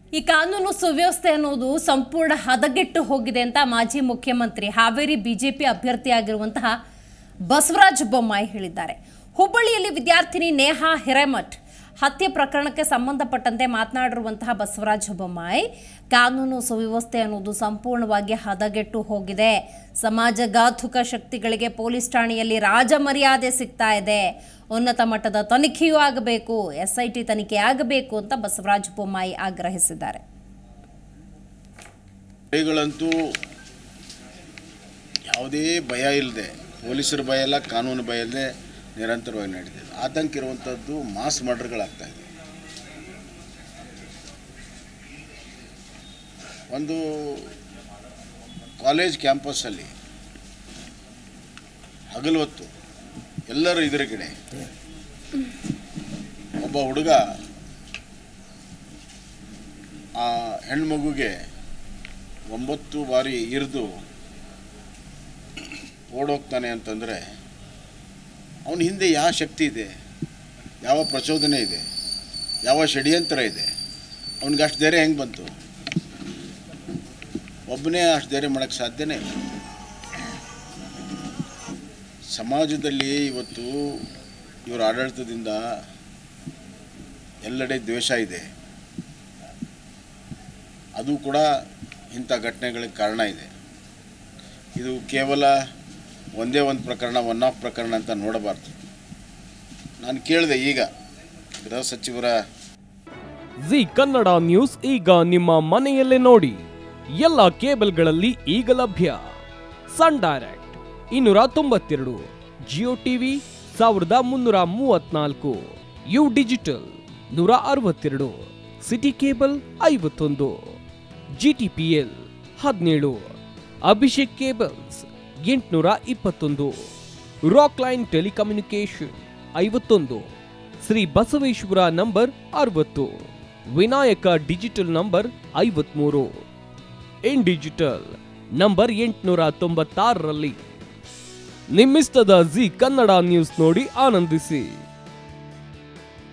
ಈ ಕಾನೂನು ಸುವ್ಯವಸ್ಥೆ ಅನ್ನೋದು ಸಂಪೂರ್ಣ ಹದಗೆಟ್ಟು ಹೋಗಿದೆ ಅಂತ ಮಾಜಿ ಮುಖ್ಯಮಂತ್ರಿ ಹಾವೇರಿ ಬಿಜೆಪಿ ಅಭ್ಯರ್ಥಿಯಾಗಿರುವಂತಹ ಬಸವರಾಜ ಬೊಮ್ಮಾಯಿ ಹೇಳಿದ್ದಾರೆ ಹುಬ್ಬಳ್ಳಿಯಲ್ಲಿ ವಿದ್ಯಾರ್ಥಿನಿ ನೇಹಾ ಹಿರೇಮಠ್ ಹತ್ಯೆ ಪ್ರಕರಣಕ್ಕೆ ಸಂಬಂಧಪಟ್ಟಂತೆ ಮಾತನಾಡಿರುವಂತಹ ಬಸವರಾಜ ಬೊಮ್ಮಾಯಿ ಕಾನೂನು ಸುವ್ಯವಸ್ಥೆ ಅನ್ನೋದು ಸಂಪೂರ್ಣವಾಗಿ ಹದಗೆಟ್ಟು ಹೋಗಿದೆ ಸಮಾಜಘಾತುಕ ಶಕ್ತಿಗಳಿಗೆ ಪೊಲೀಸ್ ಠಾಣೆಯಲ್ಲಿ ರಾಜ ಮರ್ಯಾದೆ ಸಿಗ್ತಾ ಇದೆ ಉನ್ನತ ಮಟ್ಟದ ತನಿಖೆಯೂ ಆಗಬೇಕು ಎಸ್ಐಟಿ ತನಿಖೆ ಆಗಬೇಕು ಅಂತ ಬಸವರಾಜ ಬೊಮ್ಮಾಯಿ ಆಗ್ರಹಿಸಿದ್ದಾರೆ ಕೈಗಳಂತೂ ಯಾವುದೇ ಭಯ ಇಲ್ಲದೆ ಪೊಲೀಸರ ಭಯ ಇಲ್ಲ ಕಾನೂನು ಭಯ ಇಲ್ಲದೆ ನಿರಂತರವಾಗಿ ನಡೀತಿದೆ ಆತಂಕ ಇರುವಂಥದ್ದು ಮಾಸ್ ಮರ್ಡರ್ಗಳಾಗ್ತಾ ಇದೆ ಒಂದು ಕಾಲೇಜ್ ಕ್ಯಾಂಪಸ್ಸಲ್ಲಿ ಹಗಲು ಹೊತ್ತು ಎಲ್ಲರೂ ಎದುರುಗಡೆ ಒಬ್ಬ ಹುಡುಗ ಆ ಹೆಣ್ಮಗುಗೆ ಒಂಬತ್ತು ಬಾರಿ ಇರಿದು ಓಡೋಗ್ತಾನೆ ಅಂತಂದರೆ ಅವನ ಹಿಂದೆ ಯಾವ ಶಕ್ತಿ ಇದೆ ಯಾವ ಪ್ರಚೋದನೆ ಇದೆ ಯಾವ ಷಡ್ಯಂತ್ರ ಇದೆ ಅವನಿಗೆ ಅಷ್ಟು ಧೈರ್ಯ ಹೆಂಗೆ ಬಂತು ಒಬ್ಬನೇ ಅಷ್ಟು ಧೈರ್ಯ ಮಾಡೋಕ್ಕೆ ಸಾಧ್ಯನೇ ಇಲ್ಲ ಸಮಾಜದಲ್ಲಿ ಇವತ್ತು ಇವರ ಆಡಳಿತದಿಂದ ಎಲ್ಲೆಡೆ ದ್ವೇಷ ಇದೆ ಅದು ಕೂಡ ಇಂಥ ಘಟನೆಗಳಿಗೆ ಕಾರಣ ಇದೆ ಇದು ಕೇವಲ ಒಂದೇ ಒಂದು ಪ್ರಕರಣ ಒನ್ ಆಫ್ ಪ್ರಕರಣ ಅಂತ ನೋಡಬಾರ್ದು ನಾನು ಕೇಳಿದೆ ಈಗ ಗೃಹ ಸಚಿವರ ಜಿ ಕನ್ನಡ ನ್ಯೂಸ್ ಈಗ ನಿಮ್ಮ ಮನೆಯಲ್ಲೇ ನೋಡಿ ಎಲ್ಲ ಕೇಬಲ್ಗಳಲ್ಲಿ ಈಗ ಲಭ್ಯ ಸನ್ ಡೈರೆಕ್ಟ್ ಇನ್ನೂರ ತೊಂಬತ್ತೆರಡು ಜಿಯೋ ಟಿವಿ ಸಾವಿರದ ಮುನ್ನೂರ ಮೂವತ್ನಾಲ್ಕು ಯು ಡಿಜಿಟಲ್ ನೂರ ಅರವತ್ತೆರಡು ಸಿಟಿ ಕೇಬಲ್ ಐವತ್ತೊಂದು ಜಿಟಿಪಿಎಲ್ ಹದಿನೇಳು ಅಭಿಷೇಕ್ ಕೇಬಲ್ಸ್ ಎಂಟುನೂರ ಇಪ್ಪತ್ತೊಂದು ರಾಕ್ ಲೈನ್ ಟೆಲಿಕಮ್ಯುನಿಕೇಶನ್ ಐವತ್ತೊಂದು ಶ್ರೀ ಬಸವೇಶ್ವರ ನಂಬರ್ ಅರವತ್ತು ವಿನಾಯಕ ಡಿಜಿಟಲ್ ನಂಬರ್ ಐವತ್ಮೂರು ಇನ್ ಡಿಜಿಟಲ್ ನಂಬರ್ ಎಂಟುನೂರ ತೊಂಬತ್ತಾರರಲ್ಲಿ ನಿಮ್ಮಿಸ್ತದ ಜಿ ಕನ್ನಡ ನ್ಯೂಸ್ ನೋಡಿ ಆನಂದಿಸಿ